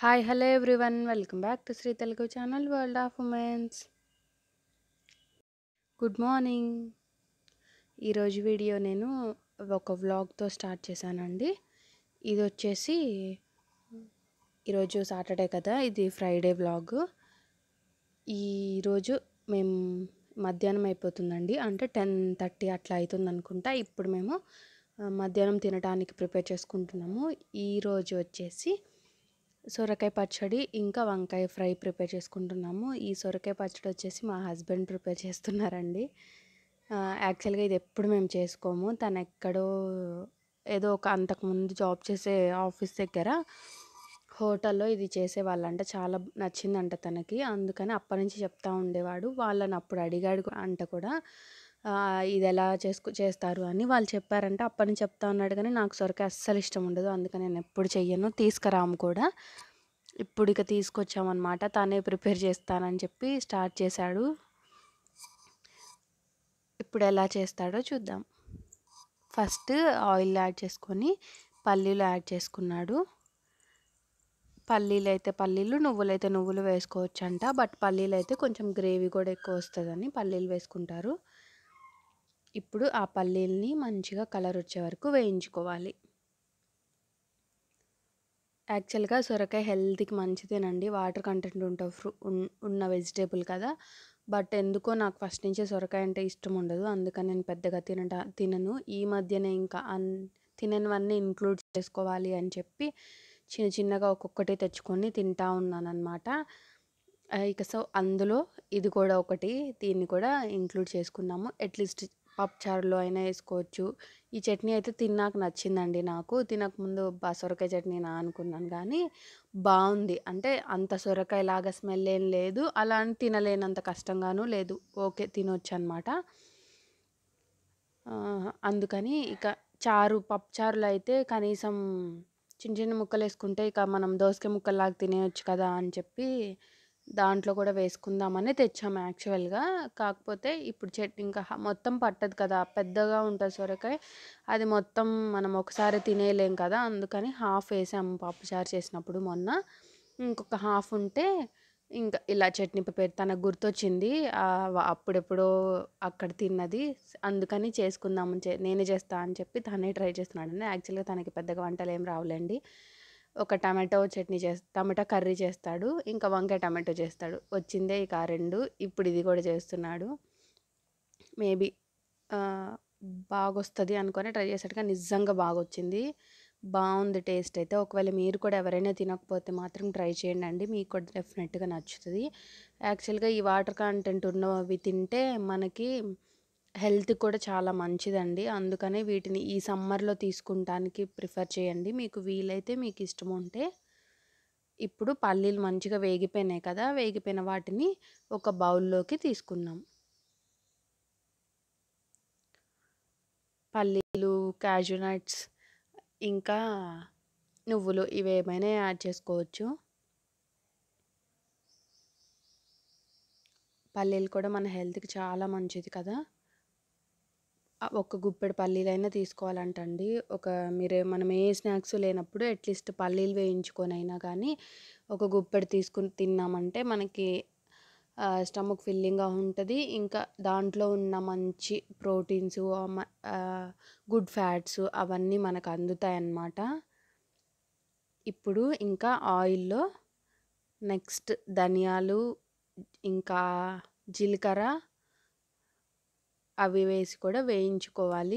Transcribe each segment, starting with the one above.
Hi hello everyone welcome back to Shri Telugu channel world of womens good morning ఈరోజు video నేను ఒక వ్లాగ్తో start చేశానండి ఇది వచ్చేసి ఈరోజు సాటర్డే కదా ఇది ఫ్రైడే వ్లాగ్ ఈరోజు మేము మధ్యాహ్నం అయిపోతుందండి అంటే టెన్ థర్టీ అట్లా అవుతుంది అనుకుంటా ఇప్పుడు మేము ఆ, మధ్యాహ్నం తినడానికి ప్రిపేర్ చేసుకుంటున్నాము ఈరోజు వచ్చేసి సొరకాయ పచ్చడి ఇంకా వంకాయ ఫ్రై ప్రిపేర్ చేసుకుంటున్నాము ఈ సొరకాయ పచ్చడి వచ్చేసి మా హస్బెండ్ ప్రిపేర్ చేస్తున్నారండి ఆ, యాక్చువల్గా ఇది ఎప్పుడు మేము చేసుకోము తను ఎక్కడో ఏదో ఒక అంతకుముందు జాబ్ చేసే ఆఫీస్ దగ్గర హోటల్లో ఇది చేసేవాళ్ళంట చాలా నచ్చిందంట తనకి అందుకని అప్పటి నుంచి చెప్తా ఉండేవాడు వాళ్ళని అప్పుడు అడిగాడు అంట కూడా ఆ, ఇది ఎలా చేసుకు చేస్తారు అని వాళ్ళు చెప్పారంట అప్పటి నుంచి చెప్తా ఉన్నాడు కానీ నాకు సొరకాయ అస్సలు ఇష్టం ఉండదు అందుకని నేను ఎప్పుడు చెయ్యను తీసుకురాము కూడా ఇప్పుడు ఇక తీసుకొచ్చామన్నమాట తనే ప్రిపేర్ చేస్తానని చెప్పి స్టార్ట్ చేశాడు ఇప్పుడు ఎలా చేస్తాడో చూద్దాం ఫస్ట్ ఆయిల్ యాడ్ చేసుకొని పల్లీలు యాడ్ చేసుకున్నాడు పల్లీలు అయితే పల్లీలు నువ్వులు అయితే నువ్వులు వేసుకోవచ్చు అంట బట్ పల్లీలు అయితే కొంచెం గ్రేవీ కూడా ఎక్కువ వస్తుందని పల్లీలు వేసుకుంటారు ఇప్పుడు ఆ పల్లీల్ని మంచిగా కలర్ వచ్చే వరకు వేయించుకోవాలి యాక్చువల్గా సొరకాయ హెల్త్కి మంచిదేనండి వాటర్ కంటెంట్ ఉంట ఫ్రూ ఉన్- ఉన్న వెజిటేబుల్ కదా బట్ ఎందుకో నాకు ఫస్ట్ నుంచే సొరకాయ అంటే ఇష్టం ఉండదు అందుకని నేను పెద్దగా తినట తినను ఈ మధ్యనే ఇంకా అన్ తిననివన్నీ ఇంక్లూడ్ చేసుకోవాలి అని చెప్పి చిన్న చిన్నగా ఒక్కొక్కటి తెచ్చుకొని తింటా ఉన్నాను అనమాట ఇక సో అందులో ఇది కూడా ఒకటి దీన్ని కూడా ఇంక్లూడ్ చేసుకున్నాము అట్లీస్ట్ పప్పుచారులో అయినా వేసుకోవచ్చు ఈ చట్నీ అయితే తిన్నాక నచ్చిందండి నాకు తినకముందు బా సొరకాయ చట్నీ నా అనుకున్నాను కానీ బాగుంది అంటే అంత సొరకాయ లాగా స్మెల్ ఏం లేదు అలా అని తినలేనంత కష్టంగాను లేదు ఓకే తినొచ్చు అనమాట అందుకని ఇక చారు పప్పు చారులో అయితే కనీసం చిన్న చిన్న ముక్కలు వేసుకుంటే ఇక మనం దోసకాయ ముక్కల్లాగా తినేయొచ్చు కదా అని చెప్పి దాంట్లో కూడా వేసుకుందామని తెచ్చాము యాక్చువల్గా కాకపోతే ఇప్పుడు చెట్టు ఇంకా హ- మొత్తం పట్టదు కదా పెద్దగా ఉంటుంది సొరకాయ అది మొత్తం మనం ఒకసారి తినేయలేం కదా అందుకని హాఫ్ వేసాము పప్పుచారు చేసినప్పుడు మొన్న ఇంకొక హాఫ్ ఉంటే ఇంకా ఇలా చట్నీ ప్రిపేర్ తనకు గుర్తొచ్చింది ఆ వ- అప్పుడెప్పుడో అక్కడ తిన్నది అందుకని చేసుకుందామని చే నేనే చేస్తా అని చెప్పి తనే ట్రై చేస్తున్నాడు యాక్చువల్గా తనకి పెద్దగా వంటలు ఏం రావులేండి ఒక టమాటో చట్నీ చేస్ టమాటా కర్రీ చేస్తాడు ఇంకా వంకాయ టమాటో చేస్తాడు వచ్చిందే ఇక ఆ రెండు ఇప్పుడు ఇది కూడా చేస్తున్నాడు మేబీ బాగొస్తుంది అనుకొని ట్రై చేశాడు కానీ నిజంగా బాగా వచ్చింది బాగుంది టేస్ట్ అయితే ఒకవేళ మీరు కూడా ఎవరైనా తినకపోతే మాత్రం ట్రై చేయండి అండి మీకు కూడా డెఫినెట్గా నచ్చుతుంది యాక్చువల్గా ఈ వాటర్ కంటెంట్ ఉన్నవి తింటే మనకి హెల్త్ కూడా చాలా మంచిదండి అందుకనే వీటిని ఈ సమ్మర్లో తీసుకుంటానికి ప్రిఫర్ చేయండి మీకు వీలైతే మీకు ఇష్టం ఉంటే ఇప్పుడు పల్లీలు మంచిగా వేగిపోయినాయి కదా వేగిపోయిన వాటిని ఒక బౌల్లోకి తీసుకుందాం పల్లీలు క్యాజు నట్స్ ఇంకా నువ్వులు ఇవి ఏమైనా యాడ్ చేసుకోవచ్చు పల్లీలు కూడా మన హెల్త్కి చాలా మంచిది కదా ఆ ఒక గుప్పెడు పల్లీలైనా తీసుకోవాలంటండి ఒక మీరు మనం ఏ స్నాక్స్ లేనప్పుడు అట్లీస్ట్ పల్లీలు వేయించుకొని అయినా కానీ ఒక గుప్పెడు తీసుకుని తిన్నామంటే మనకి స్టమక్ ఫిల్లింగ్గా ఉంటుంది ఇంకా దాంట్లో ఉన్న మంచి ప్రోటీన్స్ గుడ్ ఫ్యాట్స్ అవన్నీ మనకు అందుతాయి అన్నమాట ఇప్పుడు ఇంకా ఆయిల్లో నెక్స్ట్ ధనియాలు ఇంకా జీలకర్ర అవి వేసి కూడా వేయించుకోవాలి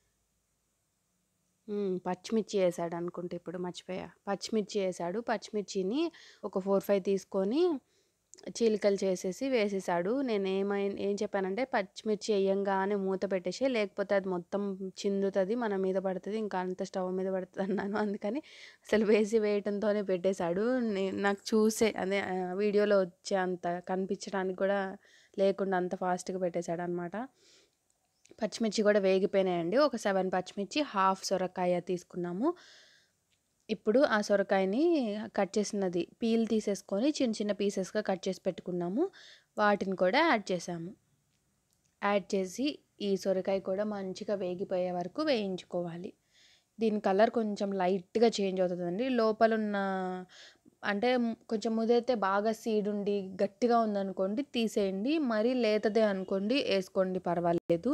మ్మ్, పచ్చిమిర్చి వేసాడు అనుకుంటే ఇప్పుడు మర్చిపోయా పచ్చిమిర్చి వేసాడు పచ్చిమిర్చిని ఒక ఫోర్ ఫైవ్ తీసుకొని చీలికలు చేసేసి వేసేసాడు నేను ఏమై ఏం చెప్పానంటే పచ్చిమిర్చి వేయంగానే మూత పెట్టేసి లేకపోతే అది మొత్తం చిందుతుంది మన మీద పడుతుంది ఇంకా అంత స్టవ్ మీద పడుతుంది అన్నాను అందుకని అసలు వేసి వేయటంతోనే పెట్టేశాడు నే- నాకు చూసే అదే ఆ, వీడియోలో వచ్చే అంత కనిపించడానికి కూడా లేకుండా అంత ఫాస్ట్గా పెట్టేశాడు అనమాట పచ్చిమిర్చి కూడా వేగిపోయినాయండి ఒక సెవెన్ పచ్చిమిర్చి హాఫ్ సొరకాయ తీసుకున్నాము ఇప్పుడు ఆ సొరకాయని కట్ చేసినది పీల్ తీసేసుకొని చిన్న చిన్న పీసెస్గా కట్ చేసి పెట్టుకున్నాము వాటిని కూడా యాడ్ చేసాము యాడ్ చేసి ఈ సొరకాయ కూడా మంచిగా వేగిపోయే వరకు వేయించుకోవాలి దీని కలర్ కొంచెం లైట్గా చేంజ్ అవుతుందండి లోపల ఉన్న అంటే మ్, కొంచెం ముదిరితే బాగా సీడ్ ఉండి గట్టిగా ఉందనుకోండి తీసేయండి మరీ లేతదే అనుకోండి వేసుకోండి పర్వాలేదు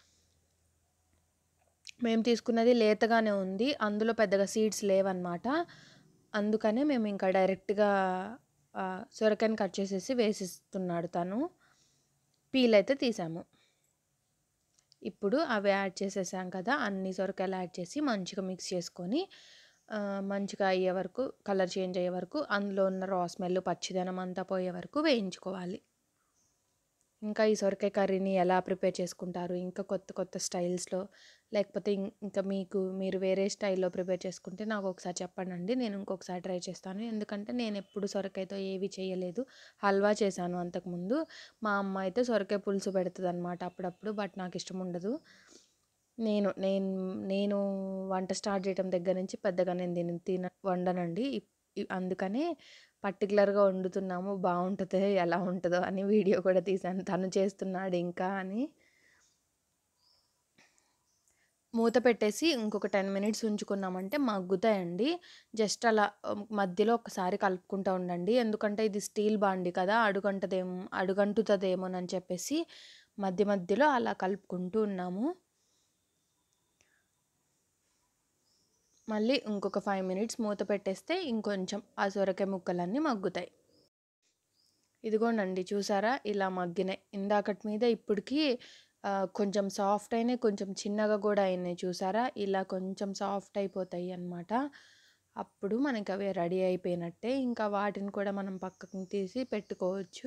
మేము తీసుకున్నది లేతగానే ఉంది అందులో పెద్దగా సీడ్స్ లేవన్నమాట అందుకనే మేము ఇంకా డైరెక్ట్గా ఆ, సొరకాయని కట్ చేసేసి వేసిస్తున్నాడు తను పీల్ అయితే తీసాము ఇప్పుడు అవి యాడ్ చేసేసాం కదా అన్ని సొరకాయలు యాడ్ చేసి మంచిగా మిక్స్ చేసుకొని ఆ, మంచిగా అయ్యే వరకు కలర్ చేంజ్ అయ్యే వరకు అందులో ఉన్న రా స్మెల్ పచ్చిదనం అంతా పోయే వరకు వేయించుకోవాలి ఇంకా ఈ సొరకాయ కర్రీని ఎలా ప్రిపేర్ చేసుకుంటారు ఇంకా కొత్త కొత్త స్టైల్స్లో లేకపోతే ఇం- ఇంకా మీకు మీరు వేరే స్టైల్లో ప్రిపేర్ చేసుకుంటే నాకు ఒకసారి చెప్పండి అండి నేను ఇంకొకసారి ట్రై చేస్తాను ఎందుకంటే నేను ఎప్పుడు సొరకాయతో ఏవి చేయలేదు హల్వా చేశాను అంతకుముందు మా అమ్మ అయితే సొరకాయ పులుసు పెడుతుంది అనమాట అప్పుడప్పుడు బట్ నాకు ఇష్టం ఉండదు నేను నేను నేను వంట స్టార్ట్ చేయడం దగ్గర నుంచి పెద్దగా నేను దీన్ని తిన వండనండి ఇప్- ఇ- అందుకనే పర్టికులర్గా వండుతున్నాము బాగుంటుందో ఎలా ఉంటుందో అని వీడియో కూడా తీశాను తను చేస్తున్నాడు ఇంకా అని మూత పెట్టేసి ఇంకొక టెన్ మినిట్స్ ఉంచుకున్నామంటే మగ్గుతాయండి జస్ట్ అలా ఉమ్, మధ్యలో ఒకసారి కలుపుకుంటూ ఉండండి ఎందుకంటే ఇది స్టీల్ బాండి కదా అడుగంటదేమో అడుగంటుతుందేమోనని చెప్పేసి మధ్య మధ్యలో అలా కలుపుకుంటూ ఉన్నాము మళ్ళీ ఇంకొక ఫైవ్ మినిట్స్ మూత పెట్టేస్తే ఇంకొంచెం ఆ సొరకాయ ముక్కలన్నీ మగ్గుతాయి ఇదిగోనండి చూసారా ఇలా మగ్గినాయి ఇందాకటి మీద ఇప్పటికి ఆ, కొంచెం సాఫ్ట్ అయినాయి కొంచెం చిన్నగా కూడా అయినాయి చూసారా ఇలా కొంచెం సాఫ్ట్ అయిపోతాయి అన్నమాట అప్పుడు మనకి అవి రెడీ అయిపోయినట్టే ఇంకా వాటిని కూడా మనం పక్కకు తీసి పెట్టుకోవచ్చు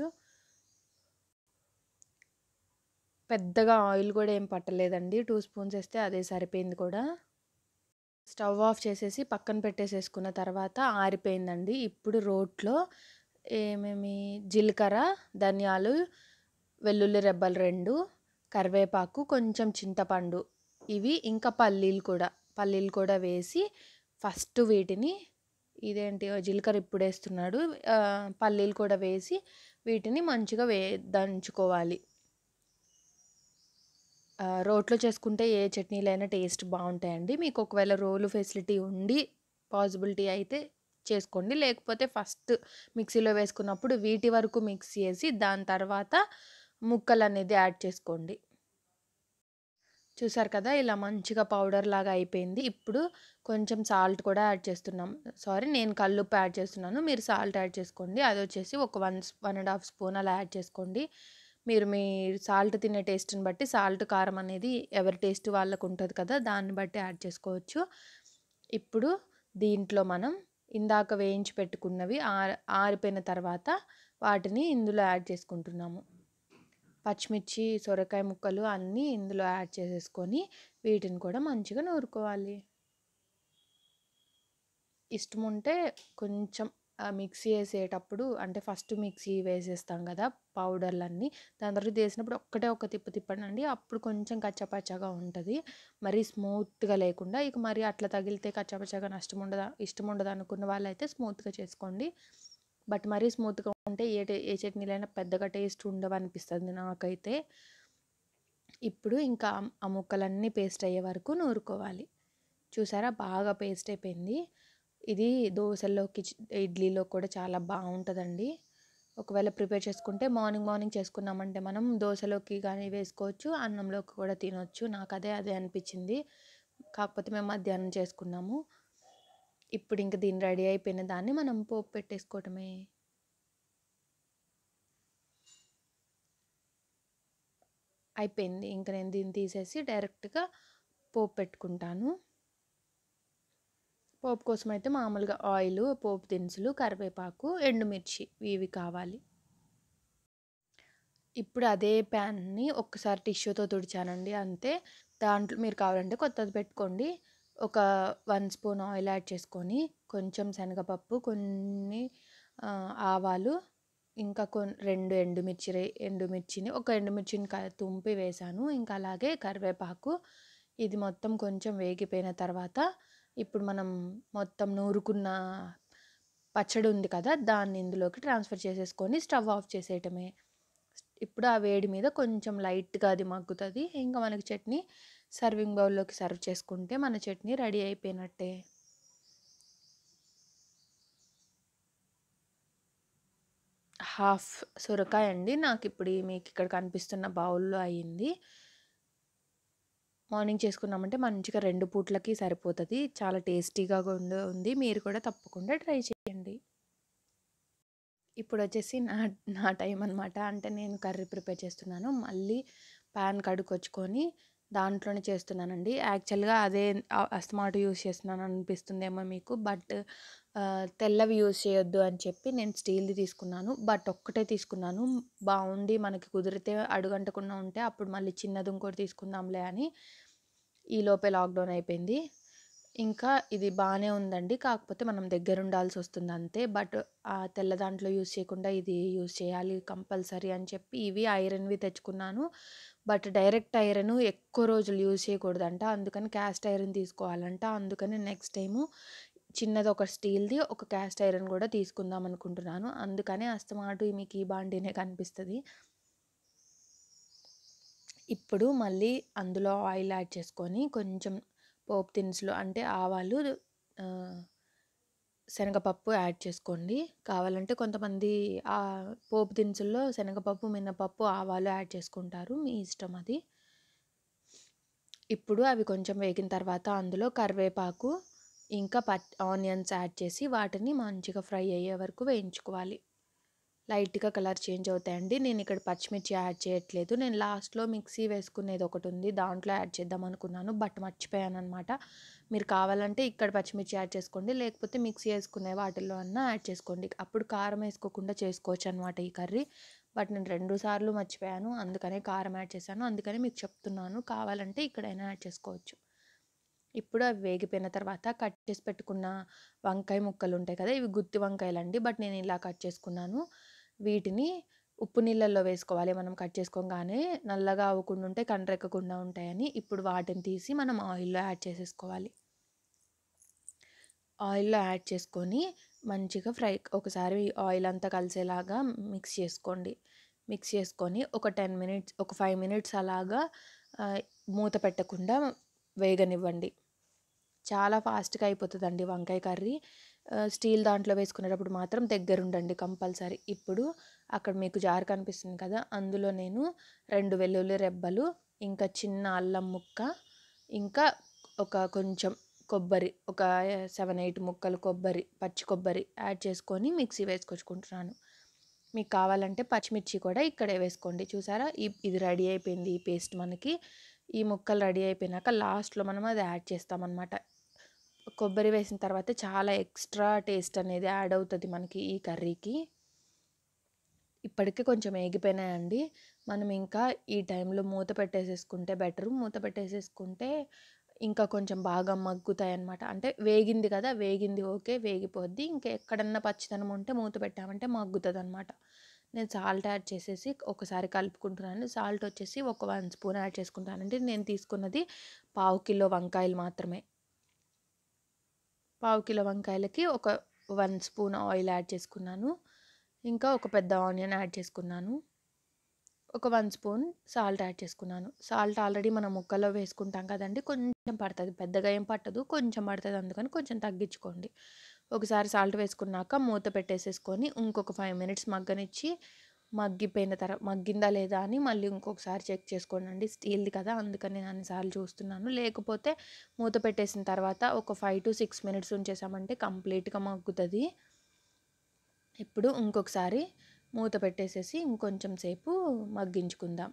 పెద్దగా ఆయిల్ కూడా ఏం పట్టలేదండి టూ స్పూన్స్ వేస్తే అదే సరిపోయింది కూడా స్టవ్ ఆఫ్ చేసేసి పక్కన పెట్టేసేసుకున్న తర్వాత ఆరిపోయిందండి ఇప్పుడు రోట్లో ఏమేమి జీలకర్ర ధనియాలు వెల్లుల్లి రెబ్బలు రెండు కరివేపాకు కొంచెం చింతపండు ఇవి ఇంకా పల్లీలు కూడా పల్లీలు కూడా వేసి ఫస్ట్ వీటిని ఇదేంటి జీలకర్ర ఇప్పుడు వేస్తున్నాడు ఆ, పల్లీలు కూడా వేసి వీటిని మంచిగా వే దంచుకోవాలి ఆ, రోట్లో చేసుకుంటే ఏ చట్నీలైనా టేస్ట్ బాగుంటాయండి మీకు ఒకవేళ రోలు ఫెసిలిటీ ఉండి పాసిబిలిటీ అయితే చేసుకోండి లేకపోతే ఫస్ట్ మిక్సీలో వేసుకున్నప్పుడు వీటి వరకు మిక్స్ చేసి దాని తర్వాత ముక్కలు అనేది యాడ్ చేసుకోండి చూసారు కదా ఇలా మంచిగా పౌడర్ లాగా అయిపోయింది ఇప్పుడు కొంచెం సాల్ట్ కూడా యాడ్ చేస్తున్నాం సారీ నేను కల్లుప్పు యాడ్ చేస్తున్నాను మీరు సాల్ట్ యాడ్ చేసుకోండి అది వచ్చేసి ఒక one one and half spoon అలా యాడ్ చేసుకోండి మీరు మీ సాల్ట్ తినే టేస్ట్ని బట్టి సాల్ట్ కారం అనేది ఎవరి టేస్ట్ వాళ్ళకు ఉంటుంది కదా దాన్ని బట్టి యాడ్ చేసుకోవచ్చు ఇప్పుడు దీంట్లో మనం ఇందాక వేయించి పెట్టుకున్నవి ఆరి ఆరిపోయిన తర్వాత వాటిని ఇందులో యాడ్ చేసుకుంటున్నాము పచ్చిమిర్చి సొరకాయ ముక్కలు అన్నీ ఇందులో యాడ్ చేసేసుకొని వీటిని కూడా మంచిగా నూరుకోవాలి ఇష్టం ఉంటే కొంచెం ఆ మిక్సీ వేసేటప్పుడు అంటే ఫస్ట్ మిక్సీ వేసేస్తాం కదా పౌడర్లన్నీ దాని తర్వాత వేసినప్పుడు ఒక్కటే ఒక తిప్పు తిప్పండి అప్పుడు కొంచెం కచ్చపచ్చగా ఉంటుంది మరీ స్మూత్గా లేకుండా ఇక మరి అట్లా తగిలితే కచ్చపచ్చగా నష్టం ఉండదా ఇష్టం ఉండదు అనుకున్న వాళ్ళైతే స్మూత్గా చేసుకోండి బట్ మరీ స్మూత్గా ఉంటే ఏ టే- ఏ చట్నీలైనా పెద్దగా టేస్ట్ ఉండవు అనిపిస్తుంది నాకైతే ఇప్పుడు ఇంకా ఆ- ఆ ముక్కలన్నీ పేస్ట్ అయ్యే వరకు నూరుకోవాలి చూసారా బాగా పేస్ట్ అయిపోయింది ఇది దోశల్లోకి చి- ఇడ్లీలో కూడా చాలా బాగుంటుందండి ఒకవేళ ప్రిపేర్ చేసుకుంటే మార్నింగ్ మార్నింగ్ చేసుకున్నామంటే మనం దోశలోకి కానీ వేసుకోవచ్చు అన్నంలోకి కూడా తినొచ్చు నాకు అదే అదే అనిపించింది కాకపోతే మేము మధ్యాహ్నం చేసుకున్నాము ఇప్పుడు ఇంక దీన్ని రెడీ అయిపోయిన దాన్ని మనం పోపు పెట్టేసుకోవటమే అయిపోయింది ఇంక నేను దీన్ని తీసేసి డైరెక్ట్గా పోపు పెట్టుకుంటాను పోపు కోసం అయితే మామూలుగా ఆయిల్ పోపు దినుసులు కరివేపాకు ఎండుమిర్చి ఇవి కావాలి ఇప్పుడు అదే ప్యాన్ని ఒక్కసారి టిష్యూతో తుడిచానండి అంతే దాంట్లో మీరు కావాలంటే కొత్తది పెట్టుకోండి ఒక వన్ స్పూన్ ఆయిల్ యాడ్ చేసుకొని కొంచెం శనగపప్పు కొన్ని ఆ, ఆవాలు ఇంకా కొన్ రెండు ఎండుమిర్చి రే- ఎండుమిర్చిని ఒక ఎండుమిర్చిని క తుంపి వేశాను ఇంకా అలాగే కరివేపాకు ఇది మొత్తం కొంచెం వేగిపోయిన తర్వాత ఇప్పుడు మనం మొత్తం నూరుకున్న పచ్చడి ఉంది కదా దాన్ని ఇందులోకి ట్రాన్స్ఫర్ చేసేసుకొని స్టవ్ ఆఫ్ చేసేయటమే ఇప్పుడు ఆ వేడి మీద కొంచెం లైట్గా అది మగ్గుతుంది ఇంకా మనకి చట్నీ సర్వింగ్ బౌల్లోకి సర్వ్ చేసుకుంటే మన చట్నీ రెడీ అయిపోయినట్టే హాఫ్ సొరకాయ అండి నాకు ఇప్పుడు ఈ మీకు ఇక్కడ కనిపిస్తున్న బౌల్లో అయ్యింది మార్నింగ్ చేసుకున్నామంటే మంచిగా రెండు పూట్లకి సరిపోతుంది చాలా టేస్టీగా కూడా ఉంది మీరు కూడా తప్పకుండా ట్రై చేయండి ఇప్పుడు వచ్చేసి నా నా టైం అనమాట అంటే నేను కర్రీ ప్రిపేర్ చేస్తున్నాను మళ్ళీ ప్యాన్ కడుకొచ్చుకొని దాంట్లోనే చేస్తున్నానండి యాక్చువల్గా అదే అస్తమాటు యూస్ చేస్తున్నాను అనిపిస్తుందేమో మీకు బట్ తెల్లవి యూస్ చేయొద్దు అని చెప్పి నేను స్టీల్ది తీసుకున్నాను బట్ ఒక్కటే తీసుకున్నాను బాగుండి మనకి కుదిరితే అడుగంటకుండా ఉంటే అప్పుడు మళ్ళీ చిన్నది ఇంకోటి తీసుకుందాంలే అని ఈ లోపే లాక్డౌన్ అయిపోయింది ఇంకా ఇది బాగానే ఉందండి కాకపోతే మనం దగ్గర ఉండాల్సి వస్తుంది అంతే బట్ ఆ తెల్ల దాంట్లో యూస్ చేయకుండా ఇది యూస్ చేయాలి కంపల్సరీ అని చెప్పి ఇవి ఐరన్వి తెచ్చుకున్నాను బట్ డైరెక్ట్ ఐరన్ ఎక్కువ రోజులు యూజ్ చేయకూడదంట అందుకని క్యాస్ట్ ఐరన్ తీసుకోవాలంట అందుకని నెక్స్ట్ టైము చిన్నది ఒక స్టీల్ది ఒక క్యాస్ట్ ఐరన్ కూడా తీసుకుందాం అనుకుంటున్నాను అందుకని అస్తమాటు మీకు ఈ బాండీనే కనిపిస్తుంది ఇప్పుడు మళ్ళీ అందులో ఆయిల్ యాడ్ చేసుకొని కొంచెం పోపు దినుసులు అంటే ఆవాలు శనగపప్పు యాడ్ చేసుకోండి కావాలంటే కొంతమంది ఆ పోపు దినుసుల్లో శనగపప్పు మినపప్పు ఆవాలు యాడ్ చేసుకుంటారు మీ ఇష్టం అది ఇప్పుడు అవి కొంచెం వేగిన తర్వాత అందులో కరివేపాకు ఇంకా పట్ ఆనియన్స్ యాడ్ చేసి వాటిని మంచిగా ఫ్రై అయ్యే వరకు వేయించుకోవాలి లైట్గా కలర్ చేంజ్ అవుతాయండి నేను ఇక్కడ పచ్చిమిర్చి యాడ్ చేయట్లేదు నేను లాస్ట్లో మిక్సీ వేసుకునేది ఒకటి ఉంది దాంట్లో యాడ్ చేద్దాం అనుకున్నాను బట్ మర్చిపోయాను అనమాట మీరు కావాలంటే ఇక్కడ పచ్చిమిర్చి యాడ్ చేసుకోండి లేకపోతే మిక్సీ వేసుకునే వాటిల్లో అన్నా యాడ్ చేసుకోండి అప్పుడు కారం వేసుకోకుండా చేసుకోవచ్చు అనమాట ఈ కర్రీ బట్ నేను రెండు సార్లు మర్చిపోయాను అందుకనే కారం యాడ్ చేశాను అందుకని మీకు చెప్తున్నాను కావాలంటే ఇక్కడైనా యాడ్ చేసుకోవచ్చు ఇప్పుడు అవి వేగిపోయిన తర్వాత కట్ చేసి పెట్టుకున్న వంకాయ ముక్కలు ఉంటాయి కదా ఇవి గుత్తి వంకాయలు అండి బట్ నేను ఇలా కట్ చేసుకున్నాను వీటిని ఉప్పు నీళ్ళల్లో వేసుకోవాలి మనం కట్ చేసుకోగానే నల్లగా అవ్వకుండా ఉంటే కండ్రెక్కకుండా ఉంటాయని ఇప్పుడు వాటిని తీసి మనం ఆయిల్లో యాడ్ చేసేసుకోవాలి ఆయిల్లో యాడ్ చేసుకొని మంచిగా ఫ్రై ఒకసారి ఆయిల్ అంతా కలిసేలాగా మిక్స్ చేసుకోండి మిక్స్ చేసుకొని ఒక టెన్ మినిట్స్ ఒక ఫైవ్ మినిట్స్ అలాగా మూత పెట్టకుండా వేగనివ్వండి చాలా ఫాస్ట్గా అయిపోతుందండి వంకాయ కర్రీ స్టీల్ దాంట్లో వేసుకునేటప్పుడు మాత్రం దగ్గర ఉండండి కంపల్సరీ ఇప్పుడు అక్కడ మీకు జార్ కనిపిస్తుంది కదా అందులో నేను రెండు వెల్లుల్లి రెబ్బలు ఇంకా చిన్న అల్లం ముక్క ఇంకా ఒక కొంచెం కొబ్బరి ఒక సెవెన్ ఎయిట్ ముక్కలు కొబ్బరి పచ్చి కొబ్బరి యాడ్ చేసుకొని మిక్సీ వేసుకొచ్చుకుంటున్నాను మీకు కావాలంటే పచ్చిమిర్చి కూడా ఇక్కడే వేసుకోండి చూసారా ఈ ఇది రెడీ అయిపోయింది ఈ పేస్ట్ మనకి ఈ ముక్కలు రెడీ అయిపోయినాక లాస్ట్లో మనం అది యాడ్ చేస్తామన్నమాట కొబ్బరి వేసిన తర్వాత చాలా ఎక్స్ట్రా టేస్ట్ అనేది యాడ్ అవుతుంది మనకి ఈ కర్రీకి ఇప్పటికే కొంచెం వేగిపోయినాయండి మనం ఇంకా ఈ టైంలో మూత పెట్టేసేసుకుంటే బెటరు మూత పెట్టేసేసుకుంటే ఇంకా కొంచెం బాగా మగ్గుతాయి అన్నమాట అంటే వేగింది కదా వేగింది ఓకే వేగిపోద్ది ఇంకా ఎక్కడన్నా పచ్చిదనం ఉంటే మూత పెట్టామంటే మగ్గుతుంది అనమాట నేను సాల్ట్ యాడ్ చేసేసి ఒకసారి కలుపుకుంటున్నాను సాల్ట్ వచ్చేసి ఒక వన్ స్పూన్ యాడ్ చేసుకుంటానండి నేను తీసుకున్నది పావు కిలో వంకాయలు మాత్రమే పావు కిలో వంకాయలకి ఒక వన్ స్పూన్ ఆయిల్ యాడ్ చేసుకున్నాను ఇంకా ఒక పెద్ద ఆనియన్ యాడ్ చేసుకున్నాను ఒక వన్ స్పూన్ సాల్ట్ యాడ్ చేసుకున్నాను సాల్ట్ ఆల్రెడీ మనం ముక్కలో వేసుకుంటాం కదండి కొంచెం పడుతుంది పెద్దగా ఏం పట్టదు కొంచెం పడుతుంది అందుకని కొంచెం తగ్గించుకోండి ఒకసారి సాల్ట్ వేసుకున్నాక మూత పెట్టేసేసుకొని ఇంకొక ఫైవ్ మినిట్స్ మగ్గనిచ్చి మగ్గిపోయిన తర్వాత మగ్గిందా లేదా అని మళ్ళీ ఇంకొకసారి చెక్ చేసుకోండి స్టీల్ది కదా అందుకని నేను అన్నిసార్లు చూస్తున్నాను లేకపోతే మూత పెట్టేసిన తర్వాత ఒక ఫైవ్ టు సిక్స్ మినిట్స్ ఉంచేసామంటే కంప్లీట్గా మగ్గుతుంది ఇప్పుడు ఇంకొకసారి మూత పెట్టేసేసి ఇంకొంచెం సేపు మగ్గించుకుందాం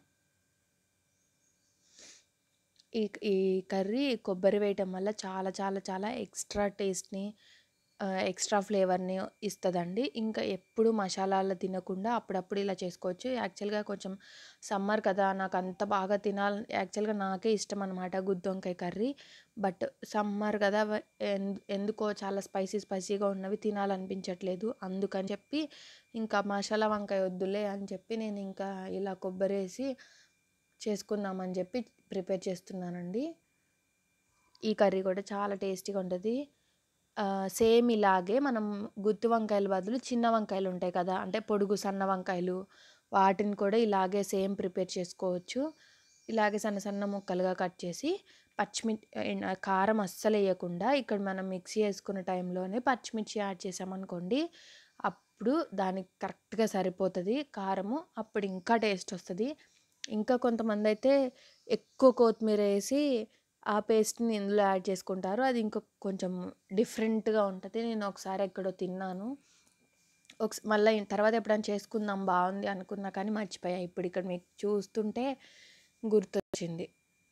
ఈ ఈ కర్రీ కొబ్బరి వేయటం వల్ల చాలా చాలా చాలా ఎక్స్ట్రా టేస్ట్ని ఎక్స్ట్రా ఫ్లేవర్ని ఇస్తుందండి ఇంకా ఎప్పుడు మసాలాలు తినకుండా అప్పుడప్పుడు ఇలా చేసుకోవచ్చు యాక్చువల్గా కొంచెం సమ్మర్ కదా నాకు అంత బాగా తినాలి యాక్చువల్గా నాకే ఇష్టం అనమాట గుత్తి వంకాయ కర్రీ బట్ సమ్మర్ కదా ఎందుకో చాలా స్పైసీ స్పైసీగా ఉన్నవి తినాలనిపించట్లేదు అందుకని చెప్పి ఇంకా మసాలా వంకాయ వద్దులే అని చెప్పి నేను ఇంకా ఇలా కొబ్బరి వేసి చేసుకుందామని చెప్పి ప్రిపేర్ చేస్తున్నానండి ఈ కర్రీ కూడా చాలా టేస్టీగా ఉంటుంది సేమ్ ఇలాగే మనం గుత్తి వంకాయల బదులు చిన్న వంకాయలు ఉంటాయి కదా అంటే పొడుగు సన్న వంకాయలు వాటిని కూడా ఇలాగే సేమ్ ప్రిపేర్ చేసుకోవచ్చు ఇలాగే సన్న సన్న ముక్కలుగా కట్ చేసి పచ్చిమిర్చి కారం అస్సలు వేయకుండా ఇక్కడ మనం మిక్సీ వేసుకునే టైంలోనే పచ్చిమిర్చి యాడ్ చేసామనుకోండి అప్పుడు దానికి కరెక్ట్‌గా సరిపోతది కారము. అప్పుడు ఇంకా టేస్ట్ వస్తది. ఇంకా కొంతమందయితే ఎక్కువ కొత్తిమీరేసి ఆ పేస్ట్‌ని ఇందులో యాడ్ చేసుకుంటారు. అది ఇంక కొంచెం డిఫరెంట్‌గా ఉంటది. నేను ఒకసారి ఎక్కడో తిన్నాను. ఒకస్ మళ్ళా తర్వాత ఎప్పుడైనా చేసుకుందాం బావుంది అనుకున్నా కానీ మర్చిపోయా. ఇప్పుడు ఇక్కడ మీకు చూస్తుంటే గుర్తొచ్చింది.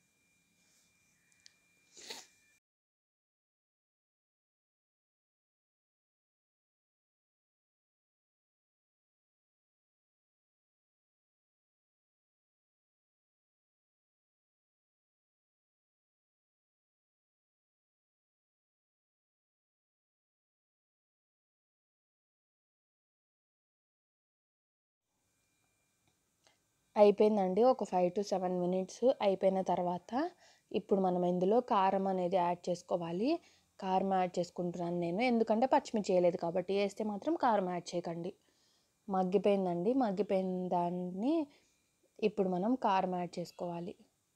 అయిపోయిందండి. ఒక 5-7 మినిట్స్ అయిపోయిన తర్వాత ఇప్పుడు మనం ఇందులో కారం అనేది యాడ్ చేసుకోవాలి. కారం యాడ్ చేసుకుంటున్నాను నేను. ఎందుకంటే పచ్చిమిర్చి ఎయలేదు కాబట్టి. ఏస్తే మాత్రం కారం యాడ్ చేయకండి. మగ్గిపోయిందండి. మగ్గిపోయిన దాన్ని ఇప్పుడు మనం కారం యాడ్ చేసుకోవాలి.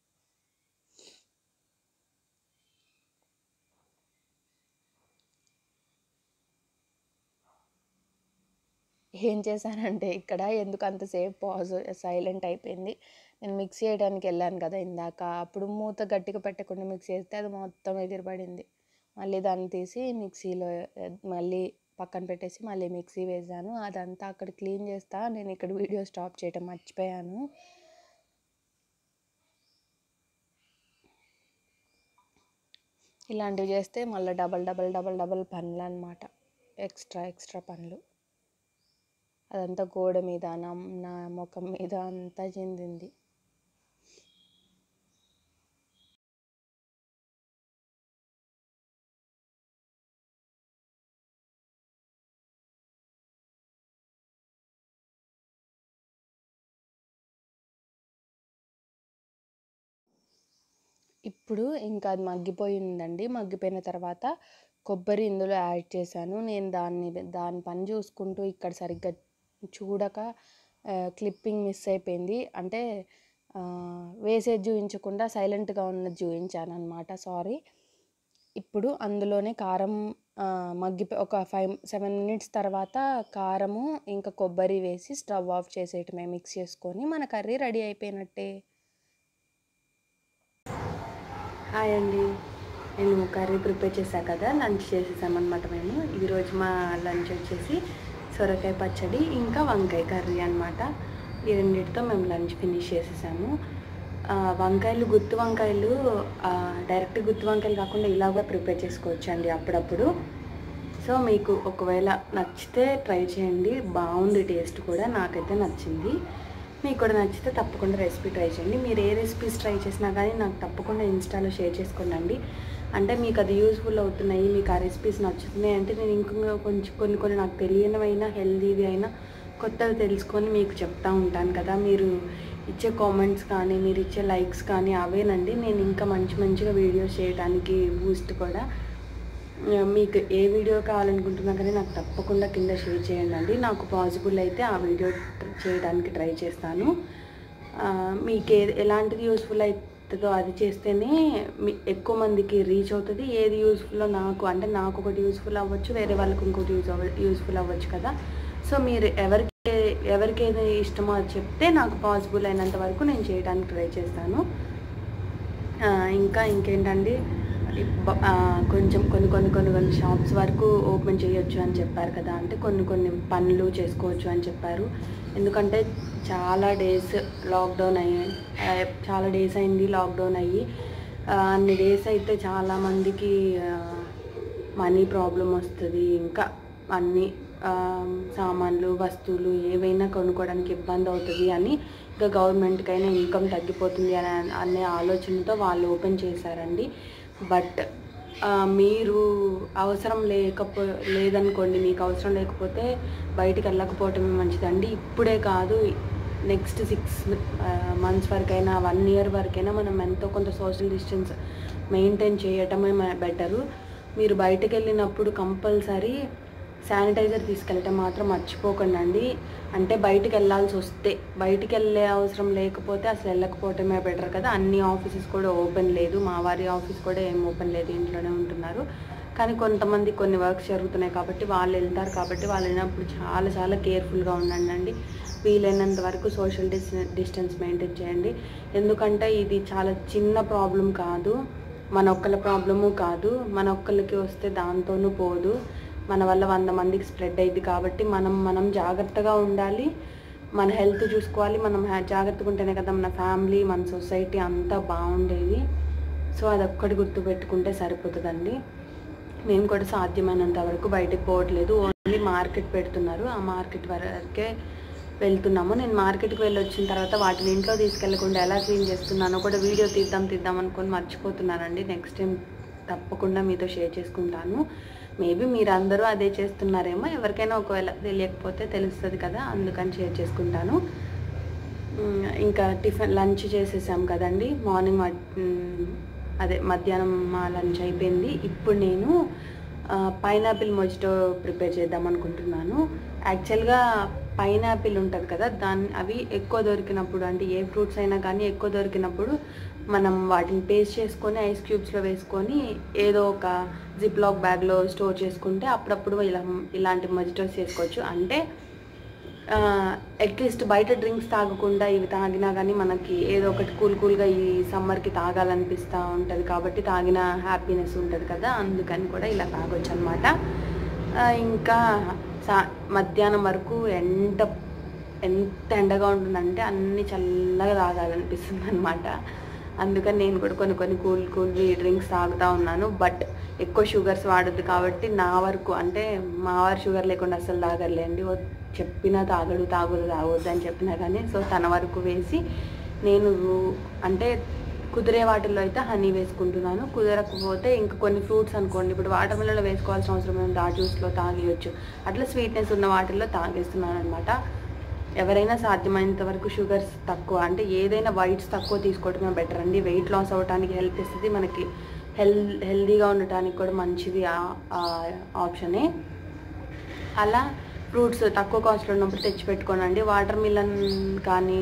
ఏం చేశానంటే ఇక్కడ ఎందుకు అంతసేపు పాజ్ సైలెంట్ అయిపోయింది. నేను మిక్సీ ఎయడానికి ఎళ్ళాను కదా ఇందాక. అప్పుడు మూత గట్టిగా పెట్టకుండా మిక్సీ ఎస్తే అది మొత్తం ఎగిరిపడింది. మళ్ళీ దాన్ని తీసి మిక్సీలో మళ్ళీ పక్కన పెట్టేసి మళ్ళీ మిక్సీ వేశాను. అదంతా అక్కడ క్లీన్ చేస్తా నేను ఇక్కడ వీడియో స్టాప్ చేయటం మర్చిపోయాను. ఇలాంటివి చేస్తే మళ్ళా డబల్, డబల్, డబల్, డబల్ పనులనమాట. ఎక్స్‌ట్రా, ఎక్స్‌ట్రా పనులు. అదంతా గోడ మీద, నా నా మొఖం మీద అంతా చిందింది. ఇప్పుడు ఇంకా అది మగ్గిపోయిందండి. మగ్గిపోయిన తర్వాత కొబ్బరి ఇందులో యాడ్ చేశాను. నేను దాన్ని దాని పని చూసుకుంటూ ఇక్కడ సరిగ్గా చూడక ఆహ్, క్లిప్పింగ్ మిస్ అయిపోయింది. అంటే ఆహ్, వేసేది చూయించకుండా సైలెంట్‌గా ఉన్నది చూయించాననమాట. సారీ. ఇప్పుడు అందులోనే కారం ఆహ్, మగ్గిపో ఒక 5, 7 మినిట్స్ తర్వాత కారము, ఇంకా కొబ్బరి వేసి స్టవ్ ఆఫ్ చేసేయటమే మిక్స్ చేసుకొని మన కర్రీ రెడీ అయిపోయినట్టే. హాయ్ అండి. నేను కర్రీ ప్రిపేర్ చేశా కదా! లంచ్ చేసేసామనమాట మేము. ఈరోజు మా లంచ్ వచ్చేసి సొరకాయ పచ్చడి, ఇంకా వంకాయ కర్రీ అనమాట. ఈ రెండిటితో మేము లంచ్ ఫినిష్ చేసేసాము. ఆహ్, వంకాయలు గుత్తి వంకాయలు ఆహ్, డైరెక్ట్ గుత్తి వంకాయలు కాకుండా ఇలా కూడా ప్రిపేర్ చేసుకోవచ్చండి అప్పుడప్పుడు. సో, మీకు ఒకవేళ నచ్చితే ట్రై చేయండి. బావుంది టేస్ట్ కూడా. నాకైతే నచ్చింది. మీకు కూడా నచ్చితే తప్పకుండా రెసిపీ ట్రై చేయండి. మీరు ఏ రెసిపీస్ ట్రై చేసినా కానీ నాకు తప్పకుండా ఇన్‌స్టాలో షేర్ చేసుకోండండి. అంటే మీకు అది యూజ్‌ఫుల్ అవుతున్నాయి. మీకు ఆ రెసిపీస్ నచ్చుతున్నాయి అంటే నేను ఇంకా కొంచెం కొన్ని కొన్ని నాకు తెలియనివైనా హెల్తీవి అయినా కొత్తవి తెలుసుకొని మీకు చెప్తా ఉంటాను కదా! మీరు ఇచ్చే కామెంట్స్ కానీ, మీరు ఇచ్చే లైక్స్ కానీ అవేనండి నేను ఇంకా మంచి మంచిగా వీడియోస్ చేయడానికి బూస్ట్ కూడా. ఆహ్, మీకు ఏ వీడియో కావాలనుకుంటున్నా కానీ నాకు తప్పకుండా కింద షేర్ చేయండండి. నాకు పాసిబుల్ అయితే ఆ వీడియో చేయడానికి ట్రై చేస్తాను. ఆహ్, మీకే ఎలాంటిది యూజ్‌ఫుల్ అయితదో అది చేస్తేనే మీ ఎక్కువ మందికి రీచ్ అవుతది. ఏది యూజ్‌ఫుల్లో నాకు అంటే నాకొకటి యూజ్‌ఫుల్ అవ్వచ్చు. వేరే వాళ్ళకి ఇంకోటి యూజ్ అవ్వ యూజ్‌ఫుల్ అవ్వచ్చు కదా! సో, మీరు ఎవరికి ఎవరికేది ఇష్టమో అది చెప్తే నాకు పాసిబుల్ అయినంత వరకు నేను చేయడానికి ట్రై చేస్తాను. ఆహ్, ఇంకా ఇంకేంటండి బ ఆహ్, కొంచెం కొన్ని కొన్ని కొన్ని కొన్ని షాప్స్ వరకు ఓపెన్ చేయొచ్చు అని చెప్పారు కదా! అంటే కొన్ని కొన్ని పనులు చేసుకోవచ్చు అని చెప్పారు. ఎందుకంటే చాలా డేస్ లాక్‌డౌన్ అయ్యి ఆహ్, చాలా డేస్ అయింది లాక్‌డౌన్ అయ్యి. ఆహ్, అన్ని డేస్ అయితే చాలామందికి ఆహ్, మనీ ప్రాబ్లమ్ వస్తది. ఇంకా అన్నీ ఆహ్, సామాన్లు, వస్తువులు ఏవైనా కొనుక్కోవడానికి ఇబ్బంది అవుతది అని ఇంకా గవర్నమెంట్‌కైనా ఇన్‌కమ్ తగ్గిపోతుంది అనే అనే ఆలోచనతో వాళ్ళు ఓపెన్ చేశారండి. బట్ ఆహ్, మీరు అవసరం లేకపో లేదనుకోండి మీకు అవసరం లేకపోతే బయటికి వెళ్ళకపోవటమే మంచిదండి. ఇప్పుడే కాదు నెక్స్ట్ 6 ఆహ్, మంత్స్ వరకైనా 1 ఇయర్ వరకైనా మనం ఎంతో కొంత సోషల్ డిస్టెన్స్ మెయింటైన్ చేయటమే మ బెటరు. మీరు బయటకెళ్ళినప్పుడు కంపల్సరీ శానిటైజర్ తీసుకెళ్ళటం మాత్రం మర్చిపోకండండి. అంటే బయటికెళ్ళాల్సొస్తే బయటికెళ్ళే అవసరం లేకపోతే అసలు వెళ్ళకపోవటమే బెటర్ కదా! అన్ని ఆఫీసెస్ కూడా ఓపెన్ లేదు. మా వారి ఆఫీస్ కూడా ఏం ఓపెన్ లేదు. ఇంట్లోనే ఉంటున్నారు. కానీ కొంతమంది కొన్ని వర్క్స్ జరుగుతున్నాయి కాబట్టి వాళ్ళు వెళ్తారు కాబట్టి వాళ్ళు వెళ్ళినప్పుడు చాలా చాలా కేర్ఫుల్గా ఉండండి వీలైనంత వరకు సోషల్ డిస్ డిస్టెన్స్ మెయింటైన్ చేయండి ఎందుకంటే ఇది చాలా చిన్న ప్రాబ్లం కాదు మన ఒక్కళ్ళ ప్రాబ్లము కాదు మన ఒక్కళ్ళకి వస్తే దాంతోనూ పోదు మన వల్ల వంద మందికి స్ప్రెడ్ అయింది కాబట్టి మనం మనం జాగ్రత్తగా ఉండాలి మన హెల్త్ చూసుకోవాలి మనం హ్యా- జాగ్రత్తగా ఉంటేనే కదా మన ఫ్యామిలీ మన సొసైటీ అంతా బాగుండేది సో అదొక్కటి గుర్తుపెట్టుకుంటే సరిపోతుందండి మేము కూడా సాధ్యమైనంత వరకు బయటకు పోవట్లేదు ఓన్లీ మార్కెట్ పెడుతున్నారు ఆ మార్కెట్ వరకే వెళ్తున్నాము నేను మార్కెట్కి వెళ్ళి వచ్చిన తర్వాత వాటిని ఇంట్లో తీసుకెళ్లకుండా ఎలా క్లీన్ చేస్తున్నానో కూడా వీడియో తీద్దాం తీద్దాం అనుకొని మర్చిపోతున్నానండి నెక్స్ట్ టైం తప్పకుండా మీతో షేర్ చేసుకుంటాను మేబీ మీరందరూ అదే చేస్తున్నారేమో ఎవరికైనా ఒకవేళ తెలియకపోతే తెలుస్తుంది కదా అందుకని షేర్ చేసుకుంటాను మ్, ఇంకా టిఫిన్ లంచ్ చేసేసాం కదండి మార్నింగ్ మ- మ్, అదే మధ్యాహ్నం మా లంచ్ అయిపోయింది ఇప్పుడు నేను పైనాపిల్ మొజిటో ప్రిపేర్ చేద్దాం అనుకుంటున్నాను యాక్చువల్గా పైనాపిల్ ఉంటుంది కదా దాన్ని అవి ఎక్కువ దొరికినప్పుడు అంటే ఏ ఫ్రూట్స్ అయినా కానీ ఎక్కువ దొరికినప్పుడు మనం వాటిని పేస్ట్ చేసుకొని ఐస్ క్యూబ్స్లో వేసుకొని ఏదో ఒక జిప్ లాక్ బ్యాగ్లో స్టోర్ చేసుకుంటే అప్పుడప్పుడు ఇలా ఇలాంటి మొజిటోస్ చేసుకోవచ్చు అంటే అట్లీస్ట్ బయట డ్రింక్స్ తాగకుండా ఇవి తాగినా కానీ మనకి ఏదో ఒకటి కూల్ కూల్గా ఈ సమ్మర్కి తాగాలనిపిస్తూ ఉంటుంది కాబట్టి తాగిన హ్యాపీనెస్ ఉంటుంది కదా అందుకని కూడా ఇలా తాగొచ్చు అనమాట ఇంకా సా మధ్యాహ్నం వరకు ఎండ ఎంత ఎండగా ఉంటుందంటే అన్ని చల్లగా తాగాలనిపిస్తుంది అనమాట అందుకని నేను కూడా కొన్ని కొన్ని కూల్ కూల్ డ్రింక్స్ తాగుతూ ఉన్నాను బట్ ఎక్కువ షుగర్స్ వాడద్దు కాబట్టి నా వరకు అంటే మా వారు షుగర్ లేకుండా అసలు తాగర్లేండి వద్- చెప్పినా తాగడు తాగుడు తాగొద్దు అని చెప్పినా కానీ సో తన వరకు వేసి నేను అంటే కుదిరే వాటిల్లో అయితే హనీ వేసుకుంటున్నాను కుదరకపోతే ఇంకా కొన్ని ఫ్రూట్స్ అనుకోండి ఇప్పుడు వాటర్ మిల్లో వేసుకోవాల్సిన అవసరం ఉంది ఆ జ్యూస్లో తాగేయచ్చు అట్లా స్వీట్నెస్ ఉన్న వాటిల్లో తాగేస్తున్నాను అనమాట ఎవరైనా సాధ్యమైనంత వరకు షుగర్స్ తక్కువ అంటే ఏదైనా వైట్స్ తక్కువ తీసుకోవడమే బెటర్ అండి వెయిట్ లాస్ అవ్వడానికి హెల్ప్ ఇస్తుంది మనకి హెల్ హెల్దీగా ఉండటానికి కూడా మంచిది ఆ- ఆ ఆప్షనే అలా ఫ్రూట్స్ తక్కువ కాస్ట్లో ఉన్నప్పుడు తెచ్చి పెట్టుకోనండి వాటర్ మిలన్ కానీ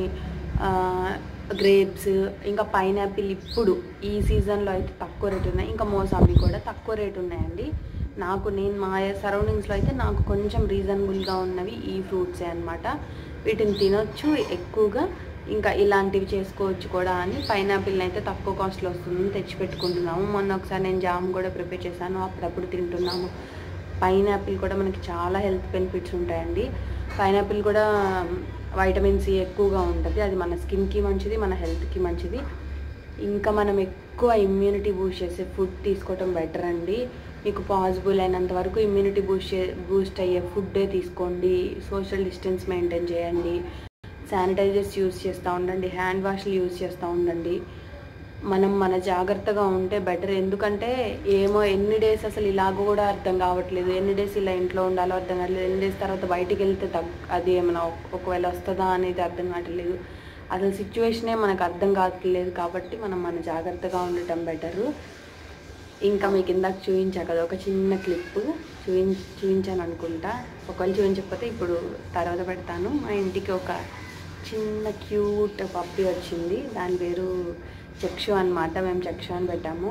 గ్రేప్స్ ఇంకా పైనాపిల్ ఇప్పుడు ఈ సీజన్లో అయితే తక్కువ రేట్ ఉన్నాయి ఇంకా మోసాంబి కూడా తక్కువ రేట్ ఉన్నాయండి నాకు నేను మా సరౌండింగ్స్లో అయితే నాకు కొంచెం రీజనబుల్గా ఉన్నవి ఈ ఫ్రూట్సే అన్నమాట వీటిని తినొచ్చు ఎక్కువగా ఇంకా ఇలాంటివి చేసుకోవచ్చు కూడా అని పైనాపిల్ని అయితే తక్కువ కాస్ట్లో వస్తుంది తెచ్చి పెట్టుకుంటున్నాము మొన్న ఒకసారి నేను జామ్ కూడా ప్రిపేర్ చేశాను అప్పుడప్పుడు తింటున్నాము పైనాపిల్ కూడా మనకి చాలా హెల్త్ బెనిఫిట్స్ ఉంటాయండి పైనాపిల్ కూడా వైటమిన్ సి ఎక్కువగా ఉంటుంది అది మన స్కిన్కి మంచిది మన హెల్త్కి మంచిది ఇంకా మనం ఎక్కువ ఇమ్యూనిటీ బూస్ట్ చేసే ఫుడ్ తీసుకోవటం బెటర్ అండి మీకు పాసిబుల్ అయినంత వరకు ఇమ్యూనిటీ బూస్ట్ బూస్ట్ అయ్యే ఫుడ్డే తీసుకోండి సోషల్ డిస్టెన్స్ మెయింటైన్ చేయండి శానిటైజర్స్ యూస్ చేస్తూ ఉండండి హ్యాండ్ వాష్లు యూస్ చేస్తూ ఉండండి మనం మన జాగ్రత్తగా ఉంటే బెటర్ ఎందుకంటే ఏమో ఎన్ని డేస్ అసలు ఇలాగ కూడా అర్థం కావట్లేదు ఎన్ని డేస్ ఇలా ఇంట్లో ఉండాలో అర్థం కావట్లేదు ఎన్ని డేస్ తర్వాత బయటికి వెళ్తే తగ్ అది ఏమైనా ఒక- ఒకవేళ వస్తుందా అనేది అర్థం కావట్లేదు అసలు సిచ్యువేషనే మనకు అర్థం కావట్లేదు కాబట్టి మనం మన జాగ్రత్తగా ఉండటం బెటరు ఇంకా మీకు ఇందాక చూపించా కదా ఒక చిన్న క్లిప్ చూపిం చూపించాను అనుకుంటా ఒకవేళ చూపించకపోతే ఇప్పుడు తర్వాత పెడతాను మా ఇంటికి ఒక చిన్న క్యూట్ పప్పి వచ్చింది దాని పేరు చక్షు అన్నమాట మేము చక్షు అని పెట్టాము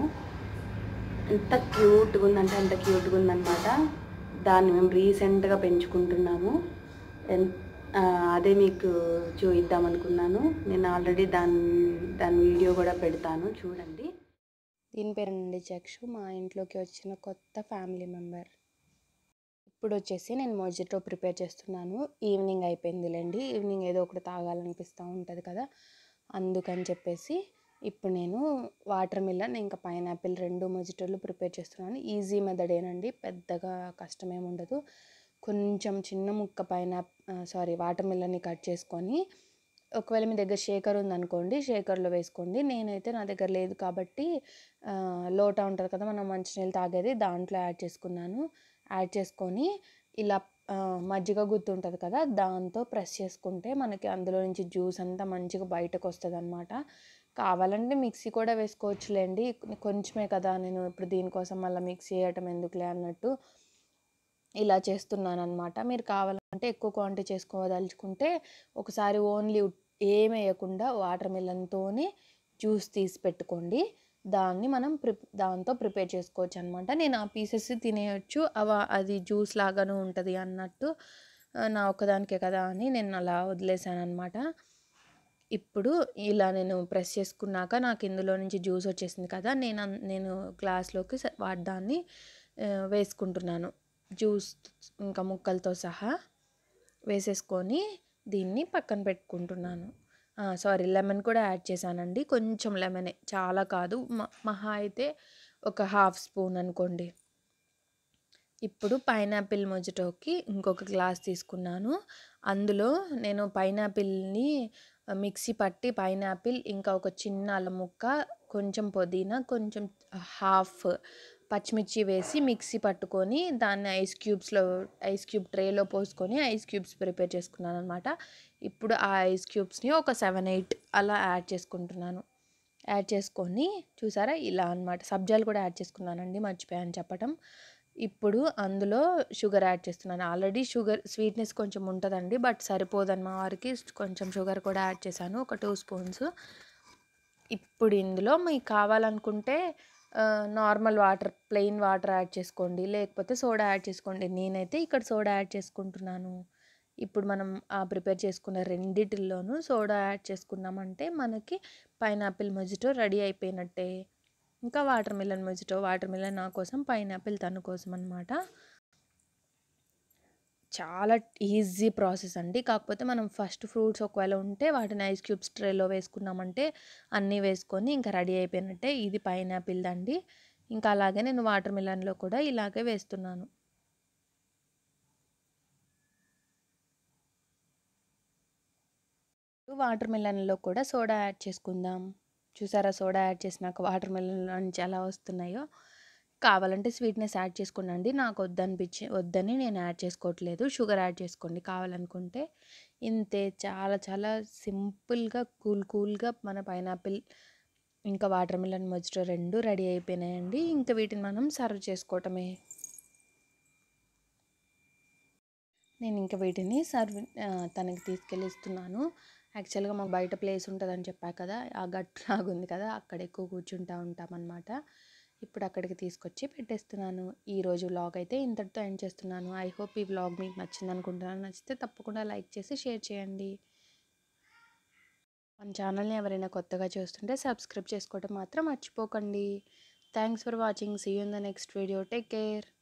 ఎంత క్యూట్గా ఉందంటే అంత క్యూట్గా ఉందన్నమాట దాన్ని మేము రీసెంట్గా పెంచుకుంటున్నాము ఎన్- ఆ, అదే మీకు చూపిద్దాం అనుకున్నాను నేను ఆల్రెడీ దాని దాని వీడియో కూడా పెడతాను చూడండి దీని పేరేనండి చక్షు మా ఇంట్లోకి వచ్చిన కొత్త ఫ్యామిలీ మెంబర్ ఇప్పుడు వచ్చేసి నేను మొజిటో ప్రిపేర్ చేస్తున్నాను ఈవినింగ్ అయిపోయిందిలేండి ఈవినింగ్ ఏదో ఒకటి తాగాలనిపిస్తూ ఉంటుంది కదా అందుకని చెప్పేసి ఇప్పుడు నేను వాటర్ మిలన్ ఇంకా పైనాపిల్ రెండు మొజిటోలు ప్రిపేర్ చేస్తున్నాను ఈజీ మెథడేనండి పెద్దగా కష్టమేమి ఉండదు కొంచెం చిన్న ముక్క పైన సారీ వాటర్ మిలన్ని కట్ చేసుకొని ఒకవేళ మీ దగ్గర షేకర్ ఉందనుకోండి షేకర్లో వేసుకోండి నేనైతే నా దగ్గర లేదు కాబట్టి ఆ, లోటా ఉంటుంది కదా మనం మంచినీళ్ళు తాగేది దాంట్లో యాడ్ చేసుకున్నాను యాడ్ చేసుకొని ఇలా ఆ, మజ్జిగ గుర్తు ఉంటుంది కదా దాంతో ప్రెస్ చేసుకుంటే మనకి అందులో నుంచి జ్యూస్ అంతా మంచిగా బయటకు వస్తుంది అనమాట కావాలంటే మిక్సీ కూడా వేసుకోవచ్చులేండి కొంచెమే కదా నేను ఇప్పుడు దీనికోసం మళ్ళీ మిక్సీ చేయటం ఎందుకులే అన్నట్టు ఇలా చేస్తున్నాను అనమాట మీరు కావాలంటే ఎక్కువ క్వాంటిటీ చేసుకోదలుచుకుంటే ఒకసారి ఓన్లీ ఏం వేయకుండా వాటర్ మిలన్తోనే జ్యూస్ తీసి పెట్టుకోండి దాన్ని మనం ప్రి దాంతో ప్రిపేర్ చేసుకోవచ్చు అనమాట నేను ఆ పీసెస్ తినేయచ్చు అవ అది జ్యూస్ లాగాను ఉంటుంది అన్నట్టు ఆ, నా ఒక్కదానికే కదా అని నేను అలా వదిలేసాను అనమాట ఇప్పుడు ఇలా నేను ప్రెస్ చేసుకున్నాక నాకు ఇందులో నుంచి జ్యూస్ వచ్చేసింది కదా నేను అన్- నేను గ్లాస్లోకి స- వా- దాన్ని ఆ, వేసుకుంటున్నాను జ్యూస్ ఇంకా ముక్కలతో సహా వేసేసుకొని దీన్ని పక్కన పెట్టుకుంటున్నాను సారీ లెమన్ కూడా యాడ్ చేశానండి కొంచెం లెమనే చాలా కాదు మ- మహా అయితే ఒక హాఫ్ స్పూన్ అనుకోండి ఇప్పుడు పైనాపిల్ మొజిటోకి ఇంకొక గ్లాస్ తీసుకున్నాను అందులో నేను పైనాపిల్ని మిక్సీ పట్టి పైనాపిల్ ఇంకా ఒక చిన్న అల్లం ముక్క కొంచెం పుదీనా కొంచెం హాఫ్ పచ్చిమిర్చి వేసి మిక్సీ పట్టుకొని దాన్ని ఐస్ క్యూబ్స్లో ఐస్ క్యూబ్ ట్రేలో పోసుకొని ఐస్ క్యూబ్స్ ప్రిపేర్ చేసుకున్నాను అనమాట ఇప్పుడు ఆ ఐస్ క్యూబ్స్ని ఒక సెవెన్ ఎయిట్ అలా యాడ్ చేసుకుంటున్నాను యాడ్ చేసుకొని చూసారా ఇలా అన్నమాట సబ్జాలు కూడా యాడ్ చేసుకున్నానండి మర్చిపోయాను చెప్పటం ఇప్పుడు అందులో షుగర్ యాడ్ చేస్తున్నాను ఆల్రెడీ షుగర్ స్వీట్నెస్ కొంచెం ఉంటుందండి బట్ సరిపోదని మా వారికి కొంచెం షుగర్ కూడా యాడ్ చేశాను ఒక టూ స్పూన్స్ ఇప్పుడు ఇందులో మీకు కావాలనుకుంటే normal water plain water add చేసుకోండి లేకపోతే సోడా యాడ్ చేసుకోండి నేనైతే ఇక్కడ సోడా యాడ్ చేసుకుంటున్నాను ఇప్పుడు మనం ఆ ప్రిపేర్ చేసుకున్న రెండిటిల్లోనూ సోడా యాడ్ చేసుకున్నామంటే మనకి పైనాపిల్ మొజిటో రెడీ అయిపోయినట్టే ఇంకా watermelon mojito watermelon నా కోసం పైనాపిల్ తన కోసం అనమాట చాలా ఈజీ ప్రాసెస్ అండి కాకపోతే మనం ఫస్ట్ ఫ్రూట్స్ ఒకవేళ ఉంటే వాటిని ఐస్ క్యూబ్స్ ట్రేలో వేసుకున్నామంటే అన్నీ వేసుకొని ఇంకా రెడీ అయిపోయినట్టే ఇది పైనాపిల్ అండి ఇంకా అలాగే నేను వాటర్ మిలన్లో కూడా ఇలాగే వేస్తున్నాను వాటర్ మిలన్లో కూడా సోడా యాడ్ చేసుకుందాం చూసారా సోడా యాడ్ చేసినాక వాటర్ మిలన్ నుంచి ఎలా వస్తున్నాయో కావాలంటే స్వీట్నెస్ యాడ్ చేసుకోండి నాకు వద్దనిపించి వద్దని నేను యాడ్ చేసుకోవట్లేదు షుగర్ యాడ్ చేసుకోండి కావాలనుకుంటే ఇంతే చాలా చాలా సింపుల్గా కూల్ కూల్గా మన పైనాపిల్ ఇంకా వాటర్ మిలన్ మొజిటో రెండు రెడీ అయిపోయినాయండి ఇంకా వీటిని మనం సర్వ్ చేసుకోవటమే నేను ఇంకా వీటిని సర్వ్ తనకి తీసుకెళ్ళి ఇస్తున్నాను యాక్చువల్గా మాకు బయట ప్లేస్ ఉంటుందని చెప్పా కదా ఆ గట్టు లాగా ఉంది కదా అక్కడ ఎక్కువ కూర్చుంటా ఉంటామన్నమాట ఇప్పుడు అక్కడికి తీసుకొచ్చి పెట్టేస్తున్నాను ఈరోజు వ్లాగ్ అయితే ఇంతటితో ఎండ్ చేస్తున్నాను ఐ హోప్ ఈ వ్లాగ్ మీకు నచ్చింది అనుకుంటున్నాను నచ్చితే తప్పకుండా లైక్ చేసి షేర్ చేయండి మన ఛానల్ని ఎవరైనా కొత్తగా చూస్తుంటే సబ్స్క్రైబ్ చేసుకోవడం మాత్రం మర్చిపోకండి thanks for watching see you in the next video take care